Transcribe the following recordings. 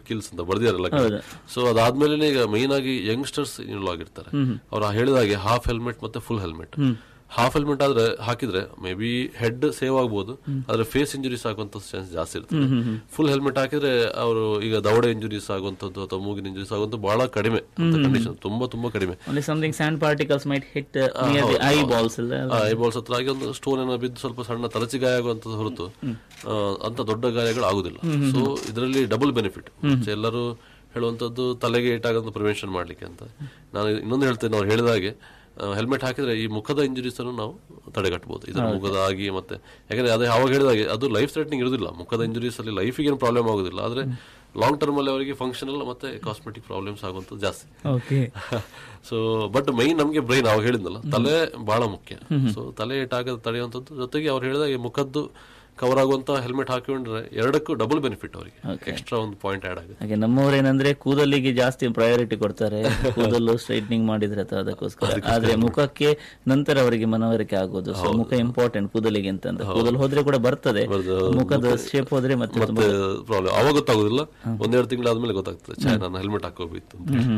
Skills ಅಂತ ಬರ್ದಿಯಾರಲ್ಲ so ಅದಾದ್ಮೇಲೆ ಈಗ ಮೈನ್ ಆಗಿ ಯಂಗ್ಸ್ಟರ್ಸ್ ಇನ್ವಾಲ್ವ್ ಆಗಿರ್ತಾರೆ ಅವ್ರು ಹೇಳಿದಾಗೆ ಹಾಫ್ ಹೆಲ್ಮೆಟ್ ಮತ್ತೆ ಫುಲ್ ಹೆಲ್ಮೆಟ್ ಹಾಫ್ ಹೆಲ್ಮೆಟ್ ಆದ್ರೆ ಹಾಕಿದ್ರೆ ಮೇ ಬಿ ಹೆಡ್ ಸೇವ್ ಆಗ್ಬೋದು ಆದ್ರೆ ಫೇಸ್ ಇಂಜುರೀಸ್ ಆಗುವಂತ ಚಾನ್ಸ್ ಜಾಸ್ತಿ ಇರ್ತದೆ ಫುಲ್ ಹೆಲ್ಮೆಟ್ ಹಾಕಿದ್ರೆ ಅವರು ಈಗ ದವಡೆ ಇಂಜುರೀಸ್ ಆಗುವಂತದ್ದು ಅಥವಾ ಮೂಗಿನ ಇಂಜುರೀಸ್ ಆಗುವಂತ ಬಹಳ ಕಡಿಮೆ ಕಂಡೀಷನ್ ತುಂಬಾ ತುಂಬಾ ಕಡಿಮೆ only something sand particles might hit uh, near the eyeballs ಇಲ್ಲ ಐಬಾಲ್ಸ್ ಹತ್ರ ಆಗಿ ಒಂದು ಸ್ಟೋನ್ ಏನೋ ಬಿದ್ದು ಸ್ವಲ್ಪ ಸಣ್ಣ ತರಚಿ ಗಾಯ ಆಗುವಂತದ್ದು ಹೊರತು ಆ, ಅಂತ ದೊಡ್ಡ ಗಾಯಗಳು ಆಗುದಿಲ್ಲ ಸೊ ಇದರಲ್ಲಿ ಡಬಲ್ ಬೆನಿಫಿಟ್ ಎಲ್ಲರೂ ಹೇಳುವಂತದ್ದು ತಲೆಗೆ ಏಟಾಗೋದು ಪ್ರಿವೆನ್ಷನ್ ಮಾಡ್ಲಿಕ್ಕೆ ಅಂತ ನಾನು ಇನ್ನೊಂದು ಹೇಳ್ತೇನೆ ಅವ್ರು ಹೇಳಿದಾಗೆ ಹೆಲ್ಮೆಟ್ ಹಾಕಿದ್ರೆ ಈ ಮುಖದ ಇಂಜುರೀಸ್ ಅನ್ನು ನಾವು ತಡೆಗಟ್ಟಬಹುದು ಇದರ ಮುಖದ ಆಗಿ ಮತ್ತೆ ಯಾಕಂದ್ರೆ ಅದೇ ಅವಾಗ ಹೇಳಿದಾಗೆ ಅದು ಲೈಫ್ ಥ್ರೆಟ್ನಿಂಗ್ ಇರುದಿಲ್ಲ ಮುಖದ ಇಂಜುರೀಸ್ ಅಲ್ಲಿ ಲೈಫಿಗೆ ಏನು ಪ್ರಾಬ್ಲಮ್ ಆಗುದಿಲ್ಲ ಆದ್ರೆ ಲಾಂಗ್ ಟರ್ಮ್ ಅಲ್ಲಿ ಅವರಿಗೆ ಫಂಕ್ಷನಲ್ ಮತ್ತೆ ಕಾಸ್ಮೆಟಿಕ್ ಪ್ರಾಬ್ಲಮ್ಸ್ ಆಗುವಂಥದ್ದು ಜಾಸ್ತಿ ಓಕೆ ಸೊ ಬಟ್ ಮೈನ್ ನಮಗೆ ಬ್ರೈನ್ ಅವಾಗ ಹೇಳಿದ್ನಲ್ಲ ತಲೆ ಬಹಳ ಮುಖ್ಯ ಸೊ ತಲೆ ಏಟಾಗದ ತಡೆಯುವಂಥದ್ದು ಜೊತೆಗೆ ಅವ್ರು ಹೇಳಿದಾಗ ಈ ಮುಖದ್ದು ಕವರ್ ಆಗುವಂತ ಹೆಲ್ಮೆಟ್ ಹಾಕೊಂಡ್ರೆ ಎರಡಕ್ಕೂ ಡಬಲ್ ಬೆನಿಫಿಟ್ ಅವರಿಗೆ ಎಕ್ಸ್ಟ್ರಾ ಒಂದು ಪಾಯಿಂಟ್ ಆಡ್ ಆಗುತ್ತೆ ಹಾಗೆ ನಮ್ಮವ್ರು ಏನಂದ್ರೆ ಕೂದಲಿಗೆ ಜಾಸ್ತಿ ಪ್ರಯಾರಿಟಿ ಕೊಡ್ತಾರೆ ಕೂದಲು ಸ್ಟ್ರೈಟ್ನಿಂಗ್ ಮಾಡಿದ್ರೆ ಅಥವಾ ಅದಕ್ಕೋಸ್ಕರ ಆದ್ರೆ ಮುಖಕ್ಕೆ ನಂತರ ಅವರಿಗೆ ಮನವರಿಕೆ ಆಗೋದು ಸೊ ಮುಖ ಇಂಪಾರ್ಟೆಂಟ್ ಕೂದಲಿಗೆ ಅಂತ ಅಂತ ಕೂದಲು ಹೋದ್ರೆ ಕೂಡ ಬರ್ತದೆ ಮುಖದ ಶೇಪ್ ಹೋದ್ರೆ ಮತ್ತೆ ಮತ್ತೆ ಪ್ರಾಬ್ಲಮ್ ಅವಾಗ ಗೊತ್ತಾಗೋದಿಲ್ಲ ಒಂದೆರಡು ತಿಂಗಳಾದ್ಮೇಲೆ ಗೊತ್ತಾಗ್ತದೆ ಛೇ ನಾನು ಹೆಲ್ಮೆಟ್ ಹಾಕೋಬೇಕಿತ್ತು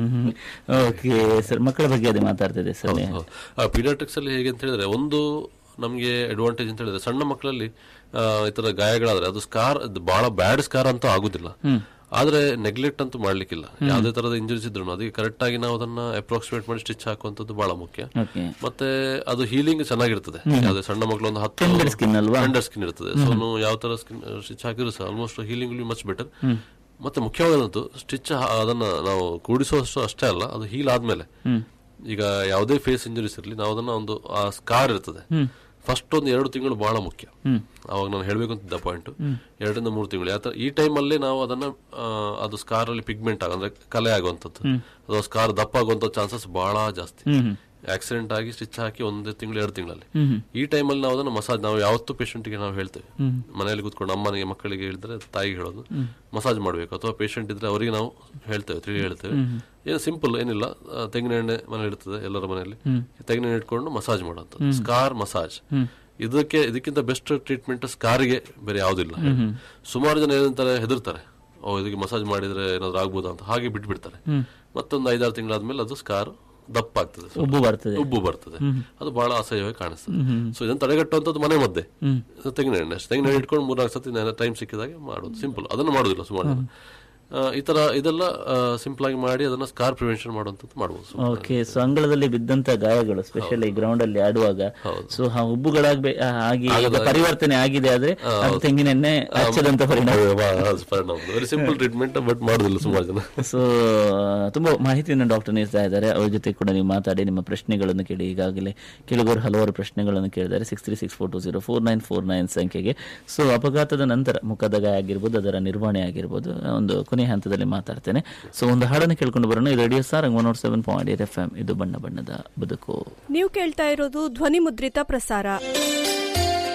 ಓಕೆ ಸರ್ ಮಕ್ಕಳ ಬಗ್ಗೆ ಅದೇ ಮಾತಾಡ್ತಿದೆ ಸರ್ ಪೀಡಿಯಾಟ್ರಿಕ್ಸ್ ಅಲ್ಲಿ ಹೇಗೆ ಅಂತ ಹೇಳಿದ್ರೆ ಒಂದು ನಮಗೆ ಅಡ್ವಾಂಟೇಜ್ ಅಂತ ಹೇಳಿದ್ರೆ ಸಣ್ಣ ಮಕ್ಕಳಲ್ಲಿ ಆ, ಈ ತರ ಗಾಯಗಳಾದ್ರೆ ಅದು ಸ್ಕಾರ್ ಬಹಳ ಬ್ಯಾಡ್ ಸ್ಕಾರ್ ಅಂತೂ ಆಗುದಿಲ್ಲ ಆದ್ರೆ ನೆಗ್ಲೆಕ್ಟ್ ಅಂತೂ ಮಾಡ್ಲಿಕ್ಕಿಲ್ಲ ಯಾವುದೇ ತರದ ಇಂಜುರೀಸ್ ಇದ್ರು ಅದಕ್ಕೆ ಕರೆಕ್ಟ್ ಆಗಿ ನಾವು ಅದನ್ನ ಅಪ್ರಾಕ್ಸಿಮೇಟ್ ಮಾಡಿ ಸ್ಟಿಚ್ ಹಾಕುವಂತದ್ದು ಬಹಳ ಮುಖ್ಯ ಓಕೆ ಮತ್ತೆ ಅದು ಹೀಲಿಂಗ್ ಚೆನ್ನಾಗಿರ್ತದೆ ಯಾವುದೇ ಸಣ್ಣ ಮಕ್ಕಳು ಒಂದು ಹತ್ತು ಸ್ಕಿನ್ ಅಲ್ವಾ ಟೆಂಡರ್ ಸ್ಕಿನ್ ಇರ್ತದೆ ಸೊ ನೀವು ಯಾವ ತರ ಸ್ಕಿನ್ ಸ್ಟಿಚ್ ಹಾಕಿದ್ರು ಸಹ almost healing will much better ಮತ್ತೆ ಮುಖ್ಯವಾದಂತೂ ಸ್ಟಿಚ್ ಅದನ್ನ ನಾವು ಕೂಡಿಸುವಷ್ಟು ಅಷ್ಟೇ ಅಲ್ಲ ಅದು ಹೀಲ್ ಆದ್ಮೇಲೆ ಈಗ ಯಾವುದೇ ಫೇಸ್ ಇಂಜುರೀಸ್ ಇರಲಿ ನಾವು ಅದನ್ನ ಒಂದು ಆ ಸ್ಕಾರ್ ಇರ್ತದೆ ಫಸ್ಟ್ ಒಂದು ಎರಡು ತಿಂಗಳು ಬಹಳ ಮುಖ್ಯ ಅವಾಗ ನಾನು ಹೇಳ್ಬೇಕು ಅಂತಿದ್ದ ಪಾಯಿಂಟ್ ಎರಡರಿಂದ ಮೂರು ತಿಂಗಳು ಯಾವ ಈ ಟೈಮ್ ಅಲ್ಲೇ ನಾವು ಅದನ್ನ ಆ, ಅದು ಸ್ಕಾರ್ ಅಲ್ಲಿ ಪಿಗ್ಮೆಂಟ್ ಆಗ ಅಂದ್ರೆ ಕಲೆ ಆಗುವಂಥದ್ದು ಅಥವಾ ಸ್ಕಾರ್ ದಪ್ಪ ಆಗುವಂತ ಚಾನ್ಸಸ್ ಬಹಳ ಜಾಸ್ತಿ ಆಕ್ಸಿಡೆಂಟ್ ಆಗಿ ಸ್ಟಿಚ್ ಹಾಕಿ ಒಂದೇ ತಿಂಗಳು ಎರಡು ತಿಂಗಳಲ್ಲಿ ಈ ಟೈಮಲ್ಲಿ ನಾವು ಅದನ್ನ ಮಸಾಜ್ ನಾವು ಯಾವತ್ತೂ ಪೇಷಂಟ್ಗೆ ನಾವು ಹೇಳ್ತೇವೆ ಮನೆಯಲ್ಲಿ ಕೂತ್ಕೊಂಡು ಅಮ್ಮನಿಗೆ ಮಕ್ಕಳಿಗೆ ಹೇಳಿದ್ರೆ ತಾಯಿಗೆ ಹೇಳೋದು ಮಸಾಜ್ ಮಾಡಬೇಕು ಅಥವಾ ಪೇಷಂಟ್ ಇದ್ರೆ ಅವರಿಗೆ ನಾವು ಹೇಳ್ತೇವೆ ತಿಳಿ ಹೇಳ್ತೇವೆ ಏನು ಸಿಂಪಲ್ ಏನಿಲ್ಲ ಆ, ತೆಂಗಿನ ಎಣ್ಣೆ ಮನೇಲಿ ಇರ್ತದೆ ಎಲ್ಲರ ಮನೆಯಲ್ಲಿ ತೆಂಗಿನ ಎಣ್ಣೆ ಇಟ್ಕೊಂಡು ಮಸಾಜ್ ಮಾಡುವಂಥದ್ದು ಸ್ಕಾರ್ ಮಸಾಜ್ ಇದಕ್ಕೆ ಇದಕ್ಕಿಂತ ಬೆಸ್ಟ್ ಟ್ರೀಟ್ಮೆಂಟ್ ಸ್ಕಾರಿಗೆ ಬೇರೆ ಯಾವುದಿಲ್ಲ ಸುಮಾರು ಜನ ಏನಂತಾರೆ ಹೆದರ್ತಾರೆ ಓ ಇದಕ್ಕೆ ಮಸಾಜ್ ಮಾಡಿದ್ರೆ ಏನಾದ್ರು ಆಗ್ಬೋದಾ ಅಂತ ಹಾಗೆ ಬಿಟ್ಬಿಡ್ತಾರೆ ಮತ್ತೊಂದು ಐದಾರು ತಿಂಗಳಾದ್ಮೇಲೆ ಅದು ಸ್ಕಾರ್ ದಪ್ಪ ಆಗ್ತದೆ ಸ್ವಲ್ಪ. ಉಬ್ಬು ಬರ್ತದೆ ಉಬ್ಬು ಬರ್ತದೆ ಅದು ಬಹಳ ಅಸಹ್ಯವಾಗಿ ಕಾಣಿಸ್ತದೆ ಸೊ ಇದನ್ನು ತಡೆಗಟ್ಟುವಂಥದ್ದು ಮನೆ ಮದ್ದೆ ತೆಂಗಿನ ಎಣ್ಣೆ ಅಷ್ಟೇ. ತೆಂಗಿನ ಎಣ್ಣೆ ಇಟ್ಕೊಂಡು ಮೂರ್ನಾಲ್ಕು ಸತಿ ಟೈಮ್ ಸಿಕ್ಕಿದಾಗ ಮಾಡೋದು ಸಿಂಪಲ್ ಅದನ್ನು ಮಾಡೋದಿಲ್ಲ ಸುಮಾರು ಜನ ಆ, ಈ ತರ ಇದೆಲ್ಲ ಸಿಂಪಲ್ ಆಗಿ ಮಾಡಿ ಅದನ್ನ ಸ್ಕಾರ್ ಪ್ರಿವೆನ್ಷನ್ ಮಾಡುವಂಥದ್ದು ಮಾಡ್ಬೋದು ಓಕೆ ಸೊ ಅಂಗಳದಲ್ಲಿ ಬಿದ್ದಂತ ಗಾಯಗಳು ಸ್ಪೆಷಲಿ ಗ್ರೌಂಡ್ ಅಲ್ಲಿ ಆಡುವಾಗ ಸೊ ಆ ಉಬ್ಬುಗಳಾಗ್ಬೇ ಆ, ಆಗಿ ಈಗ ಪರಿವರ್ತನೆ ಆಗಿದೆ ಆದ್ರೆ ಅದು ತೆಂಗಿನ ಎಣ್ಣೆ ಹಚ್ಚದಂತ ಪರಿಣಾಮ ಪರಿಣಾಮ ವೆರಿ ಸಿಂಪಲ್ ಟ್ರೀಟ್ಮೆಂಟ್ ಬಟ್ ಮಾಡೋದಿಲ್ಲ ಸುಮಾರು ಜನ ಸೊ ತುಂಬಾ ಮಾಹಿತಿಯನ್ನು ಡಾಕ್ಟರ್ ನೀಡ್ತಾ ಇದ್ದಾರೆ ಅವ್ರ ಜೊತೆ ಕೂಡ ನೀವು ಮಾತಾಡಿ ನಿಮ್ಮ ಪ್ರಶ್ನೆಗಳನ್ನು ಕೇಳಿ ಈಗಾಗಲೇ ಕೆಲವರು ಹಲವಾರು ಪ್ರಶ್ನೆಗಳನ್ನು ಕೇಳಿದ್ದಾರೆ six three six four two zero four nine four nine ಸಂಖ್ಯೆಗೆ ಸೊ ಅಪಘಾತದ ನಂತರ ಮುಖದ ಗಾಯ ಆಗಿರ್ಬೋದು ಅದರ ನಿರ್ವಹಣೆ ಆಗಿರ್ಬೋದು ಒಂದು ಕೊನೆಯ ಹಂತದಲ್ಲಿ ಮಾತಾಡ್ತೇನೆ ಸೊ ಒಂದು ಹಾಡನ್ನು ಕೇಳ್ಕೊಂಡು ಬರೋಣ ಇದು ರೇಡಿಯೋ ಸಾರ್ one nought seven point eight F M ಇದು ಬಣ್ಣ ಬಣ್ಣದ ಬದುಕು ನೀವು ಕೇಳ್ತಾ ಇರೋದು ಧ್ವನಿ ಮುದ್ರಿತ ಪ್ರಸಾರ